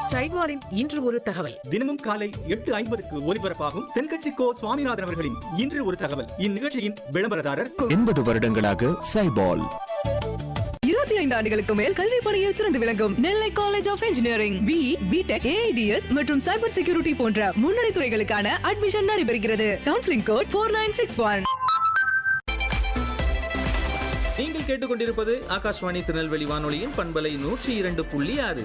சைட்வாரின் இன்று ஒரு தகவல் தினமும் காலை எட்டு ஐம்பதுக்கு ஒலிபரப்பாகும் தென்கட்சி கோ சுவாமிநாதன் அவர்களின் இன்று ஒரு தகவல் இந்நிகழ்ச்சியின் விளம்பரதாரர் எண்பது வருடங்களாக சைபால் இருபத்தி ஐந்து ஆண்டுகளுக்கு மேல் கல்வி பணியில் சிறந்து விளங்கும் Nellai college of engineering B B Tech AIDS மற்றும் சைபர் செக்யூரிட்டி போன்ற முன்னணி துறைகளுக்கான அட்மிஷன் நடைபெறுகிறது counselling code four nine six one நீங்கள் கேட்டுக்கொண்டிருப்பது ஆகாஷ்வாணி திருநெல்வேலி வானொலியின் பண்பலை நூற்றி இரண்டு புள்ளி ஆறு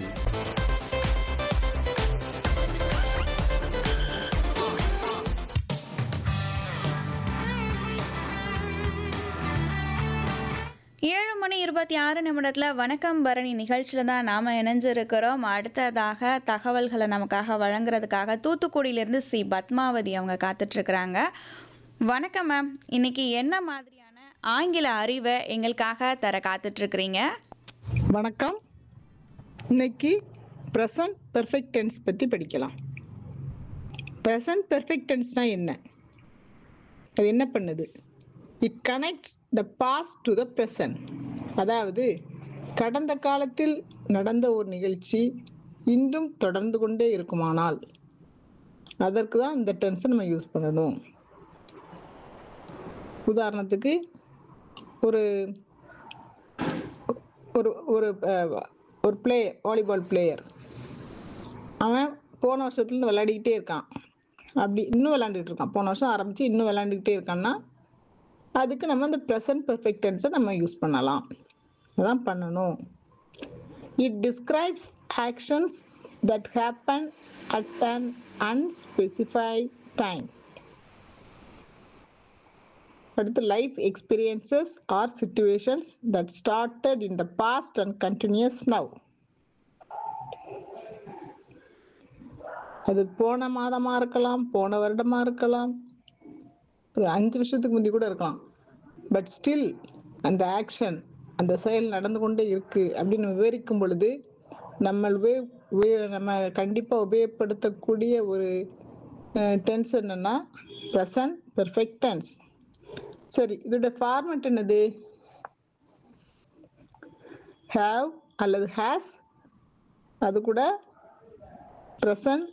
ஏழு மணி இருபத்தி ஆறு நிமிடத்தில் வணக்கம் பரணி நிகழ்ச்சியில் தான் நாம் இணைஞ்சிருக்கிறோம் அடுத்ததாக தகவல்களை நமக்காக வழங்குறதுக்காக தூத்துக்குடியிலேருந்து சி பத்மாவதி அவங்க காத்துட்ருக்குறாங்க வணக்கம் மேம் இன்னைக்கு என்ன மாதிரியான ஆங்கில அறிவை எங்களுக்காக தர காத்துட்ருக்குறீங்க வணக்கம் இன்னைக்கு ப்ரெசன்ட் பெர்ஃபெக்ட் டென்ஸ் பற்றி படிக்கலாம் ப்ரெசன்ட் பெர்ஃபெக்ட் டென்ஸ்னா என்ன அது என்ன பண்ணுது it connects the past to the present அதாவது கடந்த காலத்தில் நடந்த ஒரு நிகழ்ச்சி இன்றும் தொடர்ந்து கொண்டே இருக்குமானால் அதற்கு தான் இந்த டென்ஸை நம்ம யூஸ் பண்ணணும் உதாரணத்துக்கு ஒரு ஒரு ஒரு அஹ், ஒரு பிளே வாலிபால் பிளேயர் அவன் போன வருஷத்துலேருந்து விளையாடிக்கிட்டே இருக்கான் அப்படி இன்னும் விளையாண்டுட்டு இருக்கான் போன வருஷம் ஆரம்பித்து இன்னும் விளையாண்டுக்கிட்டே இருக்கான்னா அதுக்கு நம்ம இந்த ப்ரெசன்ட் பெர்ஃபெக்ட் டென்ஸை நம்ம யூஸ் பண்ணலாம் அதான் பண்ணணும் it describes actions that happen at an unspecified time அடுத்து life experiences or situations that started in the past and continues now அது போன மாதமா இருக்கலாம் போன வருடமா இருக்கலாம் ஒரு அஞ்சு வருஷத்துக்கு முந்தி கூட இருக்கலாம் பட் ஸ்டில் அந்த ஆக்ஷன் அந்த செயல் நடந்து கொண்டே இருக்கு அப்படின்னு விவரிக்கும் பொழுது நம்ம உபய உபய நம்ம கண்டிப்பாக உபயோகப்படுத்தக்கூடிய ஒரு டென்ஸ் என்னன்னா ப்ரெசன்ட் பெர்ஃபெக்ட் டென்ஸ் சரி இதோட ஃபார்மட் என்னது ஹேவ் அல்லது ஹேஸ் அது கூட ப்ரெசன்ட்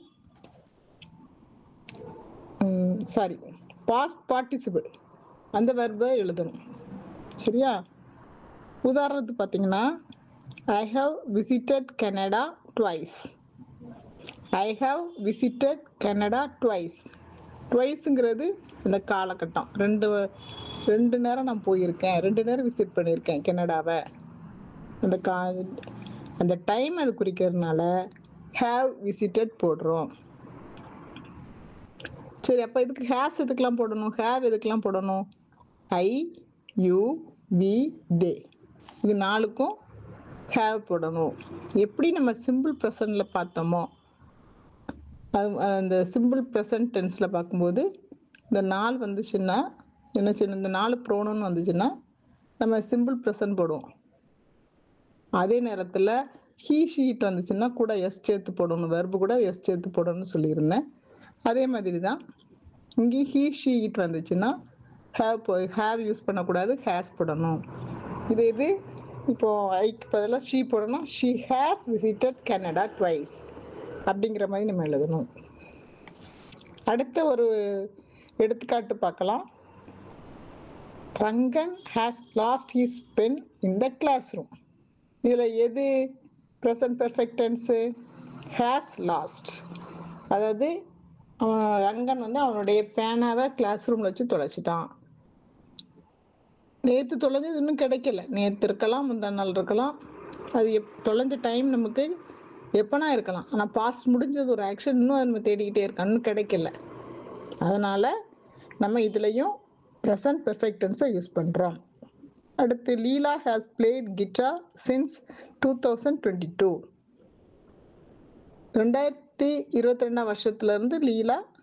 சாரி பாஸ்ட் பார்ட்டிசிபிள் அந்த வெர்பை எழுதணும் சரியா உதாரணத்துக்கு பார்த்தீங்கன்னா I have visited Canada twice I have visited Canada twice ட்வைஸுங்கிறது அந்த காலகட்டம் ரெண்டு வ- ரெண்டு நேரம் நான் போயிருக்கேன் ரெண்டு நேரம் விசிட் பண்ணியிருக்கேன் கனடாவை அந்த கா அந்த டைம் அது குறிக்கிறதுனால ஹேவ் விசிட்டட் போடுறோம் சரி அப்போ இதுக்கு ஹேஸ் எதுக்கெல்லாம் போடணும் ஹேவ் எதுக்கெல்லாம் போடணும் ஐ யூ வி தே இது நாலுக்கும் ஹேவ் போடணும் எப்படி நம்ம சிம்பிள் ப்ரெசன்ட்டில் பார்த்தோமோ அது அந்த சிம்பிள் ப்ரெசன்ட் டென்ஸில் பார்க்கும்போது இந்த நாள் வந்துச்சுன்னா என்ன செய்யணும் இந்த நாலு ப்ரோனோன்னு வந்துச்சுன்னா நம்ம சிம்பிள் ப்ரெசன்ட் போடுவோம் அதே நேரத்தில் ஹீ ஷீட் வந்துச்சுன்னா கூட எஸ் சேர்த்து போடணும் வெர்பு கூட எஸ் சேர்த்து போடணும்னு சொல்லியிருந்தேன் அதே மாதிரி தான் இங்கேயும் ஹீ ஷீட் வந்துச்சுன்னா ஹேவ் போ ஹேவ் யூஸ் பண்ணக்கூடாது ஹேஸ் போடணும் இது இது இப்போது ஐக்கு பதிலாக ஷீ போடணும் she has visited Canada twice அப்படிங்கிற மாதிரி நம்ம எழுதணும் அடுத்த ஒரு எடுத்துக்காட்டு பார்க்கலாம் Rangan has lost his pen in the classroom இதில் எது present perfect tense has lost அதாவது அவன் ரங்கன் வந்து அவனுடைய பேனாவை கிளாஸ் ரூமில் வச்சு தொலைச்சிட்டான் நேற்று தொலைஞ்சது இன்னும் கிடைக்கல நேற்று இருக்கலாம் முந்தா நாள் இருக்கலாம் அது எப் தொலைஞ்ச டைம் நமக்கு எப்போனா இருக்கலாம் ஆனால் பாஸ்ட் முடிஞ்சது ஒரு ஆக்ஷன் இன்னும் அது நம்ம தேடிக்கிட்டே இருக்கோம் இன்னும் கிடைக்கல அதனால் நம்ம இதுலேயும் ப்ரெசன்ட் பெர்ஃபெக்ட் டென்ஸை யூஸ் பண்ணுறோம் அடுத்து Leela has played guitar since two thousand twenty two ரெண்டாயிரத்தி இருபத்தி ரெண்டாம் வருஷத்துலேருந்து லீலா